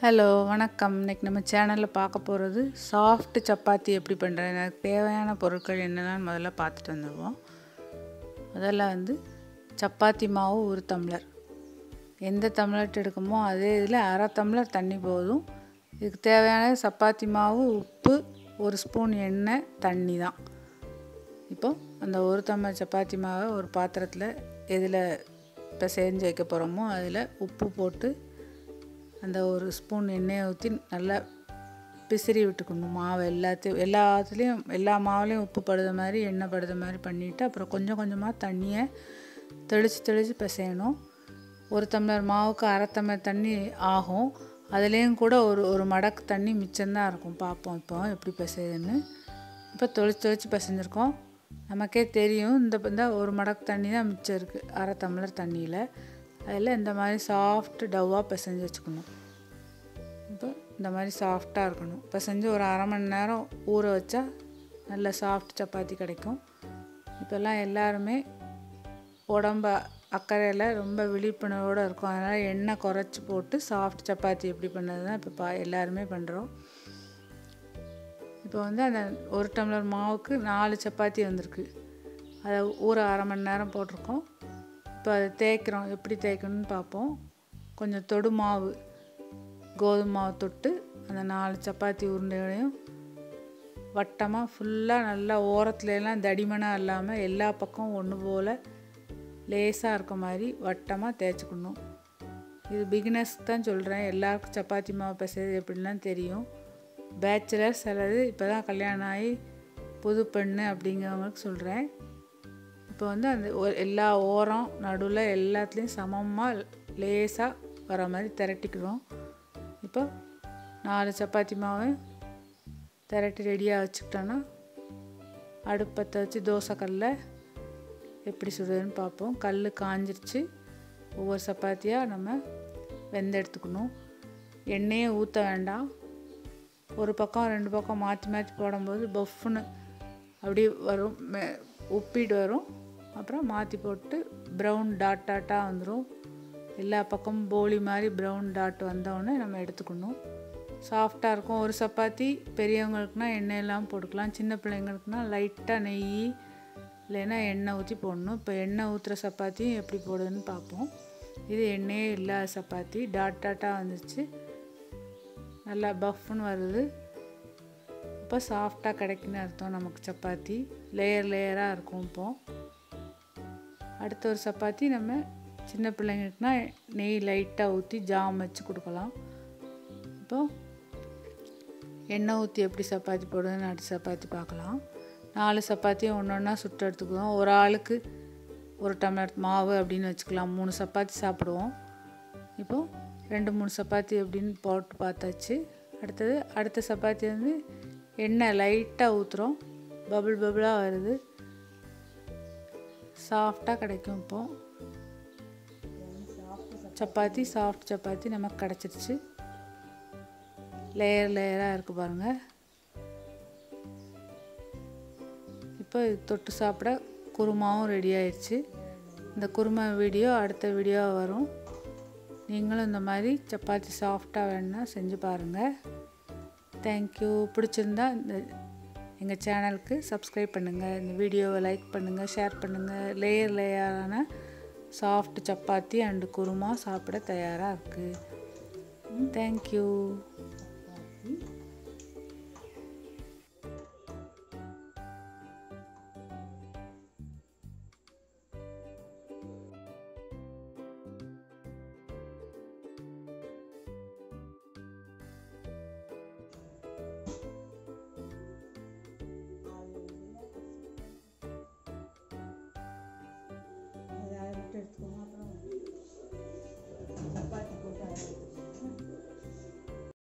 hello வணக்கம் இன்னைக்கு நம்ம சேனலில் பார்க்க போகிறது சாஃப்ட் சப்பாத்தி எப்படி பண்ணுறது எனக்கு தேவையான பொருட்கள் என்னென்னு முதல்ல பார்த்துட்டு வந்துடுவோம் முதல்ல வந்து சப்பாத்தி மாவு ஒரு டம்ளர் எந்த டம்ளர் எடுக்குமோ அதே இதில் அரை டம்ளர் தண்ணி போதும் இதுக்கு தேவையான சப்பாத்தி மாவு உப்பு ஒரு ஸ்பூன் எண்ணெய் தண்ணி தான் இப்போ அந்த ஒரு டம்ளர் சப்பாத்தி மாவை ஒரு பாத்திரத்தில் எதில் இப்போ செஞ்சு வைக்க போகிறோமோ அதில் உப்பு போட்டு அந்த ஒரு ஸ்பூன் எண்ணெயை ஊற்றி நல்லா பிசிறி விட்டுக்கணும் மாவு எல்லாத்தையும் எல்லாத்துலேயும் எல்லா மாவுலேயும் உப்பு படுத மாதிரி எண்ணெய் படுத மாதிரி பண்ணிவிட்டு அப்புறம் கொஞ்சம் கொஞ்சமாக தண்ணியை தெளித்து தெளித்து பிசையணும் ஒரு டம்ளர் மாவுக்கு அரை டம்ளர் தண்ணி ஆகும் அதுலேயும் கூட ஒரு ஒரு மடக்கு தண்ணி மிச்சம்தான் இருக்கும் பார்ப்போம் இப்போ எப்படி பிசையுதுன்னு இப்போ தொளிச்சு தொளிச்சு பிசைஞ்சிருக்கோம் நமக்கே தெரியும் இந்த இந்த ஒரு மடக்கு தண்ணி தான் மிச்சம் இருக்குது அரை டம்ளர் தண்ணியில் அதில் இந்த மாதிரி சாஃப்ட் டவ்வாக பிசைஞ்சு வச்சுக்கணும் இப்போ இந்த மாதிரி சாஃப்டாக இருக்கணும் பிசைஞ்சு ஒரு அரை மணி நேரம் ஊற வச்சா நல்ல சாஃப்ட் சப்பாத்தி கிடைக்கும் இப்போல்லாம் எல்லாருமே உடம்ப அக்கறையில் ரொம்ப விழிப்புணர்வோடு இருக்கும் அதனால் எண்ணெய் குறைச்சி போட்டு சாஃப்ட் சப்பாத்தி எப்படி பண்ணுறது தான் இப்போ பா எல்லாருமே பண்ணுறோம் இப்போ வந்து அந்த ஒரு டம்ளர் மாவுக்கு நாலு சப்பாத்தி வந்திருக்கு அதை ஊற அரை மணி நேரம் போட்டிருக்கோம் இப்போ அதை தேய்க்கிறோம் எப்படி தேய்க்கணும்னு பார்ப்போம் கொஞ்சம் தொடு மாவு கோதுமை மாவு தொட்டு அந்த நாலு சப்பாத்தி உருண்டைகளையும் வட்டமாக ஃபுல்லாக நல்லா ஓரத்துலலாம் தடிமனாக இல்லாமல் எல்லா பக்கம் ஒன்று போல் லேசாக இருக்க மாதிரி வட்டமாக தேய்ச்சிக்கணும் இது பிகினர்ஸ்க்கு தான் சொல்கிறேன் எல்லாருக்கும் சப்பாத்தி மாவு பிசைறது எப்படிலாம் தெரியும் பேச்சுலர்ஸ் அல்லது இப்போ தான் கல்யாணம் ஆகி புது பெண்ணு அப்படிங்கிறவங்களுக்கு சொல்கிறேன் இப்போ வந்து அந்த எல்லா ஓரம் நடுவில் எல்லாத்துலேயும் சமமாக லேசாக வர மாதிரி திரட்டிக்கிறோம் இப்போ நாலு சப்பாத்தி மாவு திரட்டி ரெடியாக வச்சுக்கிட்டோன்னா அடுப்பத்தை வச்சு தோசைக்கல்ல எப்படி சுடுறதுன்னு பார்ப்போம் கல் காஞ்சிருச்சு ஒவ்வொரு சப்பாத்தியாக நம்ம வெந்த எடுத்துக்கணும் எண்ணெயே ஊற்ற வேண்டாம் ஒரு பக்கம் ரெண்டு பக்கம் மாற்றி மாற்றி போடும்போது பஃப்னு அப்படி வரும் உப்பிட்டு வரும் அப்புறம் மாற்றி போட்டு ப்ரௌன் டாட் டாட்டாக வந்துடும் எல்லா பக்கமும் போலி மாதிரி ப்ரௌன் டாட் வந்தோடனே நம்ம எடுத்துக்கணும் சாஃப்டாக இருக்கும் ஒரு சப்பாத்தி பெரியவங்களுக்குனா எண்ணெயெல்லாம் போட்டுக்கலாம் சின்ன பிள்ளைங்களுக்குனா லைட்டாக நெய் இல்லைன்னா எண்ணெய் ஊற்றி போடணும் இப்போ எண்ணெய் ஊற்றுற சப்பாத்தியும் எப்படி போடுதுன்னு பார்ப்போம் இது எண்ணெயே இல்லாத சப்பாத்தி டாட் டாட்டாக வந்துச்சு நல்லா பஃப்னு வருது இப்போ சாஃப்டாக கிடைக்குன்னு அர்த்தம் நமக்கு சப்பாத்தி லேயர் லேயராக இருக்கும் இப்போது அடுத்த ஒரு சப்பாத்தி நம்ம சின்ன பிள்ளைங்களுக்குனா நெய் லைட்டாக ஊற்றி ஜாம் வச்சு கொடுக்கலாம் இப்போது எண்ணெய் ஊற்றி எப்படி சப்பாத்தி போடுறதுன்னு அடுத்த சப்பாத்தி பார்க்கலாம் நாலு சப்பாத்தியும் ஒன்று ஒன்றா சுட்டு எடுத்துக்குவோம் ஒரு ஆளுக்கு ஒரு டம்ளர் மாவு அப்படின்னு வச்சுக்கலாம் மூணு சப்பாத்தி சாப்பிடுவோம் இப்போது ரெண்டு மூணு சப்பாத்தி அப்படின்னு போட்டு பார்த்தாச்சு அடுத்தது அடுத்த சப்பாத்தி வந்து எண்ணெய் லைட்டாக ஊற்றுறோம் பபுள் பபுளாக வருது சாஃப்டாக கிடைக்கும் இப்போது சப்பாத்தி சாஃப்ட் சப்பாத்தி நமக்கு கிடச்சிருச்சு லேயர் லேயராக இருக்குது பாருங்கள் இப்போ இது தொட்டு சாப்பிட குருமாவும் ரெடி ஆயிடுச்சு இந்த குருமா வீடியோ அடுத்த வீடியோ வரும் நீங்களும் இந்த மாதிரி சப்பாத்தி சாஃப்டாக வேணுன்னா செஞ்சு பாருங்கள் தேங்க்யூ பிடிச்சிருந்தா இந்த எங்கள் சேனலுக்கு சப்ஸ்கிரைப் பண்ணுங்கள் இந்த வீடியோவை லைக் பண்ணுங்கள் ஷேர் பண்ணுங்கள் லேயர் லேயரான சாஃப்ட் சப்பாத்தி அண்டு குருமா சாப்பிட தயாராக இருக்குது தேங்க்யூ